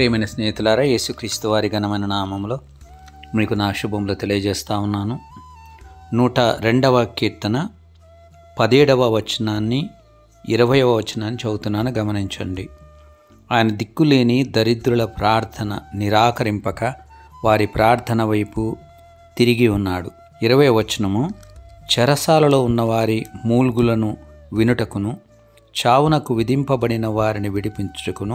ప్రియమైన స్నేహితులారా యేసుక్రీస్తు వారి ఘనమైన నామంలో మీకు నా శుభములు తెలియజేస్తా ఉన్నాను నూట రెండవ కీర్తన పదిహేడవ వచనాన్ని ఇరవయవ వచనాన్ని చదువుతున్నాను గమనించండి ఆయన దిక్కులేని దరిద్రుల ప్రార్థన నిరాకరింపక వారి ప్రార్థన వైపు తిరిగి ఉన్నాడు ఇరవై వచనము చెరసాలలో ఉన్నవారి మూల్గులను వినుటకును చావునకు విధింపబడిన వారిని విడిపించుటకును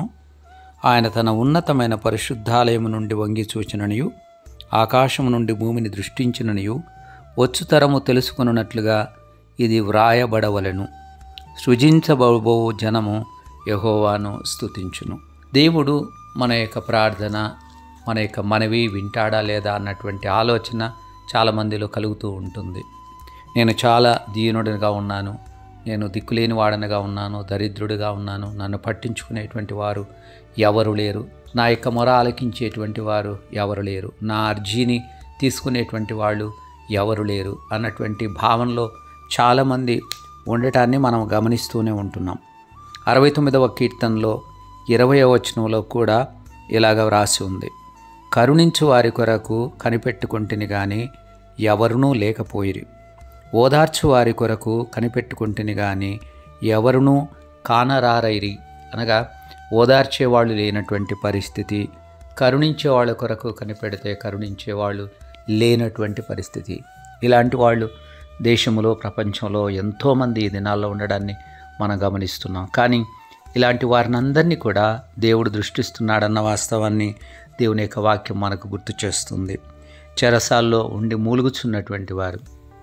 ఆయన తన ఉన్నతమైన పరిశుద్ధాలయము నుండి వంగి చూచిననియు ఆకాశము నుండి భూమిని దృష్టించిననియు వచ్చుతరము తెలుసుకున్నట్లుగా ఇది వ్రాయబడవలెను సృజించబో జనము యహోవాను స్తుతించును దేవుడు మన యొక్క ప్రార్థన మన యొక్క మనవి వింటాడా లేదా అన్నటువంటి ఆలోచన చాలామందిలో కలుగుతూ ఉంటుంది నేను చాలా దీనుడిగా ఉన్నాను నేను దిక్కులేని వాడనగా ఉన్నాను దరిద్రుడిగా ఉన్నాను నన్ను పట్టించుకునేటువంటి వారు ఎవరు లేరు నా యొక్క మొర ఆలకించేటువంటి వారు ఎవరు లేరు నా అర్జీని తీసుకునేటువంటి వాళ్ళు ఎవరు లేరు అన్నటువంటి భావనలో చాలామంది ఉండటాన్ని మనం గమనిస్తూనే ఉంటున్నాం అరవై తొమ్మిదవ కీర్తనలో ఇరవై వచనంలో కూడా ఇలాగ వ్రాసి ఉంది కరుణించు వారి కొరకు కనిపెట్టుకుంటుని కానీ ఎవరునూ లేకపోయిరి ఓదార్చు వారి కొరకు కనిపెట్టుకుంటుని కానీ ఎవరునూ కానరారైరి అనగా ఓదార్చేవాళ్ళు లేనటువంటి పరిస్థితి కరుణించే వాళ్ళ కొరకు కనిపెడితే కరుణించేవాళ్ళు లేనటువంటి పరిస్థితి ఇలాంటి వాళ్ళు దేశంలో ప్రపంచంలో ఎంతోమంది ఈ దినాల్లో ఉండడాన్ని మనం గమనిస్తున్నాం కానీ ఇలాంటి వారిని అందరినీ కూడా దేవుడు దృష్టిస్తున్నాడన్న వాస్తవాన్ని దేవుని యొక్క వాక్యం మనకు గుర్తు చేస్తుంది చెరసాల్లో ఉండి మూలుగుచున్నటువంటి వారు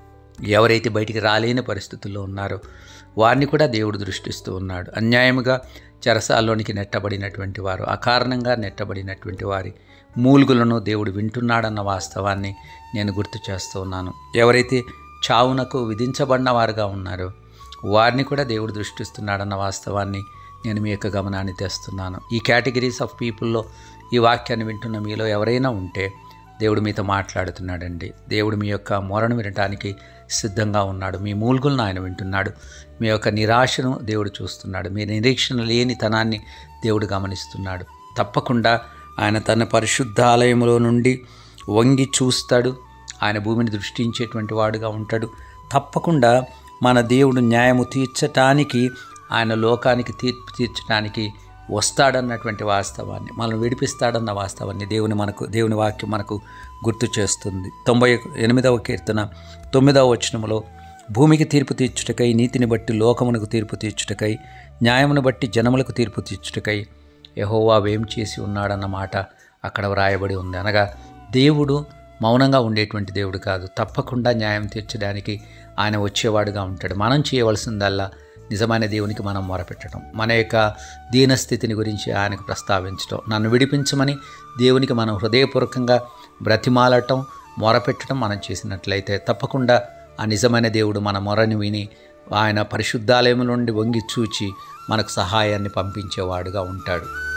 ఎవరైతే బయటికి రాలేని పరిస్థితుల్లో ఉన్నారో వారిని కూడా దేవుడు దృష్టిస్తూ ఉన్నాడు అన్యాయముగా చెరసాల్లోనికి నెట్టబడినటువంటి వారు అకారణంగా నెట్టబడినటువంటి వారి మూలుగులను దేవుడు వింటున్నాడన్న వాస్తవాన్ని నేను గుర్తు చేస్తూ ఉన్నాను ఎవరైతే చావునకు విధించబడిన వారుగా ఉన్నారో వారిని కూడా దేవుడు దృష్టిస్తున్నాడన్న వాస్తవాన్ని నేను మీ యొక్క గమనాన్ని తెస్తున్నాను ఈ కేటగిరీస్ ఆఫ్ పీపుల్లో ఈ వాక్యాన్ని వింటున్న మీలో ఎవరైనా ఉంటే దేవుడు మీతో మాట్లాడుతున్నాడండి దేవుడు మీ యొక్క మొరను వినటానికి సిద్ధంగా ఉన్నాడు మీ మూల్గులను ఆయన వింటున్నాడు మీ యొక్క నిరాశను దేవుడు చూస్తున్నాడు మీ నిరీక్షణ లేని తనాన్ని దేవుడు గమనిస్తున్నాడు తప్పకుండా ఆయన తన పరిశుద్ధాలయంలో నుండి వంగి చూస్తాడు ఆయన భూమిని దృష్టించేటువంటి వాడుగా ఉంటాడు తప్పకుండా మన దేవుడు న్యాయము తీర్చటానికి ఆయన లోకానికి తీర్పు తీర్చడానికి వస్తాడన్నటువంటి వాస్తవాన్ని మనం విడిపిస్తాడన్న వాస్తవాన్ని దేవుని మనకు దేవుని వాక్యం మనకు గుర్తు చేస్తుంది తొంభై ఎనిమిదవ కీర్తన తొమ్మిదవ వచనములో భూమికి తీర్పు తీర్చుటకై నీతిని బట్టి లోకమునకు తీర్పు తీర్చుటకై న్యాయమును బట్టి జనములకు తీర్పు తీర్చుటకై యహోవా వేం చేసి ఉన్నాడన్న మాట అక్కడ వ్రాయబడి ఉంది అనగా దేవుడు మౌనంగా ఉండేటువంటి దేవుడు కాదు తప్పకుండా న్యాయం తీర్చడానికి ఆయన వచ్చేవాడుగా ఉంటాడు మనం చేయవలసిందల్లా నిజమైన దేవునికి మనం మొరపెట్టడం మన యొక్క దీనస్థితిని గురించి ఆయనకు ప్రస్తావించడం నన్ను విడిపించమని దేవునికి మనం హృదయపూర్వకంగా బ్రతిమాలటం మొరపెట్టడం మనం చేసినట్లయితే తప్పకుండా ఆ నిజమైన దేవుడు మన మొరని విని ఆయన పరిశుద్ధాలయం నుండి వంగి చూచి మనకు సహాయాన్ని పంపించేవాడుగా ఉంటాడు